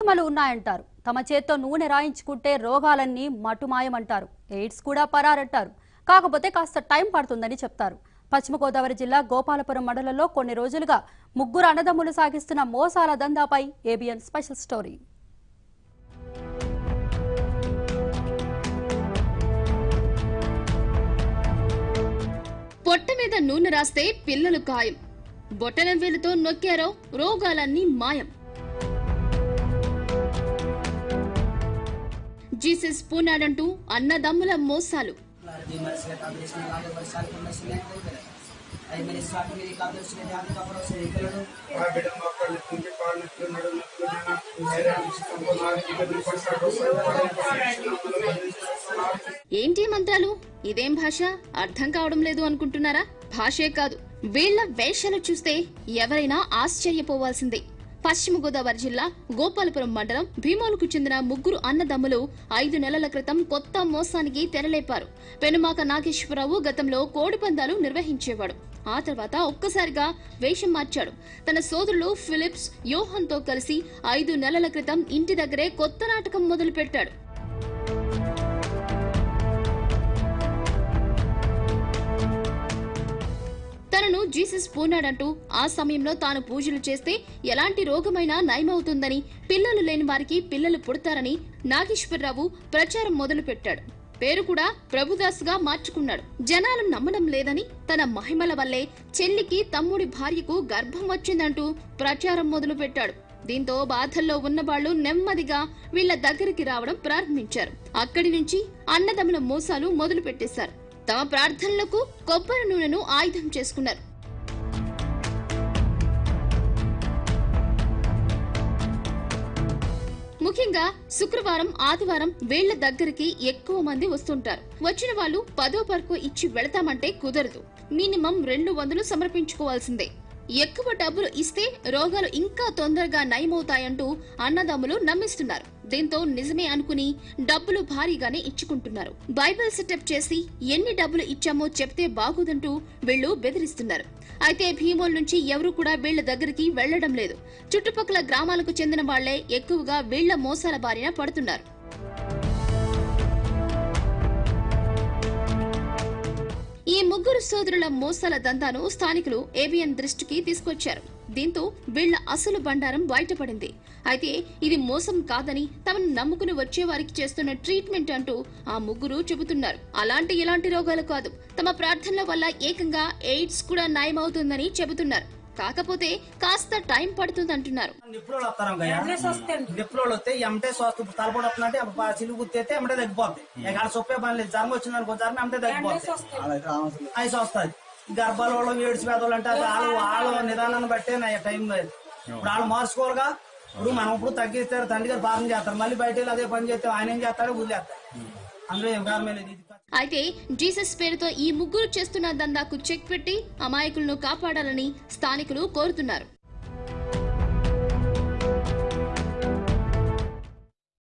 మలు ఉన్నాయంటారు తమ చేత్తో నూనె రాయించుకుంటే రోగాలన్నీ మటుమాయమంటారు ఎయిడ్స్ కూడా పరారంటారు కాకపోతే కాస్త టైం పడుతుందని చెప్తారు పశ్చిమ గోదావరి జిల్లా గోపాలపురం మండలంలో కొన్ని రోజులుగా ముగ్గురు అన్నదమ్ములు సాగిస్తున్న మోసాల దందాపై ఏబిఎన్ స్పెషల్ స్టోరీ పొట్ట మీద నూనె రాస్తే పిల్లలు ఖాయం బొట్టన వేలుతో నొక్కారో రోగాలన్నీ మాయం జీసస్ పూనాడంటూ అన్నదమ్ముల మోసాలు di mana sila tabi sila kami bersal kami sila ay mani swati mani kami sila dami ka pro sila kalau ఆ బిడ్డ మొక్కలు నొప్పుంది కాళ్ళు నొప్పులు నడుము నొప్పులు శరీరానికి సంబంధాలు ఇబ్బందులు పడతాడు ఏంటి మంత్రాలు ఇదేం భాష అర్థం కావడం లేదు అనుకుంటున్నారా భాషే కాదు వీళ్ళ వేషాలు చూస్తే ఎవరైనా ఆశ్చర్యపోవాల్సిందే పశ్చిమ గోదావరి జిల్లా గోపాలపురం మండలం భీమోలుకు చెందిన ముగ్గురు అన్నదమ్ములు ఐదు నెలల క్రితం కొత్త మోసానికి తెరలేపారు పెనుమాక నాగేశ్వరరావు గతంలో కోడి పందాలు నిర్వహించేవాడు ఆ తర్వాత ఒక్కసారిగా వేషం మార్చాడు తన సోదరులు ఫిలిప్స్ యోహన్తో కలిసి ఐదు నెలల క్రితం ఇంటి దగ్గరే కొత్త నాటకం మొదలుపెట్టాడు తనను జీసస్ పూనాడంటూ ఆ సమయంలో తాను పూజలు చేస్తే ఎలాంటి రోగమైనా నయమవుతుందని పిల్లలు లేని వారికి పిల్లలు పుడతారని నాగేశ్వరరావు ప్రచారం మొదలుపెట్టాడు పేరు కూడా ప్రభుదాసుగా మార్చుకున్నాడు జనాలు నమ్మడం లేదని తన మహిమల వల్లే చెల్లికి తమ్ముడి భార్యకు గర్భం వచ్చిందంటూ ప్రచారం మొదలుపెట్టాడు దీంతో బాధల్లో ఉన్నవాళ్లు నెమ్మదిగా వీళ్ల దగ్గరికి రావడం ప్రారంభించారు అక్కడి నుంచి అన్నదమ్ముల మోసాలు మొదలు పెట్టేశారు తమ ప్రార్థనలకు కొబ్బరి నూనెను ఆయుధం చేసుకున్నారు ముఖ్యంగా శుక్రవారం ఆదివారం వీళ్ల దగ్గరికి ఎక్కువ మంది వస్తుంటారు వచ్చిన వాళ్ళు పదో పరకు ఇచ్చి వెళతామంటే కుదరదు మినిమం రెండు వందలు సమర్పించుకోవాల్సిందే ఎక్కువ డబ్బులు ఇస్తే రోగాలు ఇంకా తొందరగా నయమవుతాయంటూ అన్నదమ్ములు నమ్మిస్తున్నారు దీంతో నిజమే అనుకుని డబ్బులు భారీగానే ఇచ్చుకుంటున్నారు బైబిల్ సెటప్ చేసి ఎన్ని డబ్బులు ఇచ్చామో చెప్తే బాగోదంటూ వీళ్ళు బెదిరిస్తున్నారు అయితే భీమోల్ నుంచి ఎవరు కూడా వీళ్ల దగ్గరికి వెళ్లడం లేదు చుట్టుపక్కల గ్రామాలకు చెందిన వాళ్లే ఎక్కువగా వీళ్ల మోసాల బారిన పడుతున్నారు ఈ ముగ్గురు సోదరుల మోసాల దందాను స్థానికులు ఏబిఎన్ దృష్టికి తీసుకొచ్చారు దీంతో వీళ్ల అసలు బండారం బయటపడింది అయితే ఇది మోసం కాదని తమను నమ్ముకుని వచ్చే వారికి చేస్తున్న ట్రీట్మెంట్ అంటూ ఆ ముగ్గురు చెబుతున్నారు అలాంటి ఇలాంటి రోగాలు కాదు తమ ప్రార్థనల వల్ల ఏకంగా ఎయిడ్స్ కూడా నయమవుతుందని చెబుతున్నారు కాకపోతే కాస్త టైం పడుతుందంటున్నారు నిప్పులు వస్తారు గయ నిప్పులు వస్తే ఎమటే స్వస్థ తలపడి వస్తుందంటే అప్పుడు చిలుగు గుర్తయితే ఎమటే తగ్గిపోద్ది ఎక్కడ సొప్పే పని లేదు జ్వరం వచ్చింది అనుకో జ్వరం ఎమటే తగ్గిపోద్ది ఐస్ వస్తుంది గర్భాల వాళ్ళు ఏడ్చి పేదవాళ్ళు అంటే వాళ్ళు వాళ్ళ నిదానాన్ని బట్టే నా టైం లేదు ఇప్పుడు వాళ్ళు మార్చుకోరుగా ఇప్పుడు మనం ఇప్పుడు తగ్గిస్తారు తండ్రి గారు పాలన చేస్తారు మళ్ళీ బయట వెళ్ళి అదే పని చేస్తే ఆయన ఏం చేస్తాడో వదిలేస్తారు అందులో ఏం కారణం లేదు ఇది అయితే జీసస్ పేరుతో ఈ ముగ్గురు చేస్తున్న దందాకు చెక్ పెట్టి అమాయకులను కాపాడాలని స్థానికులు కోరుతున్నారు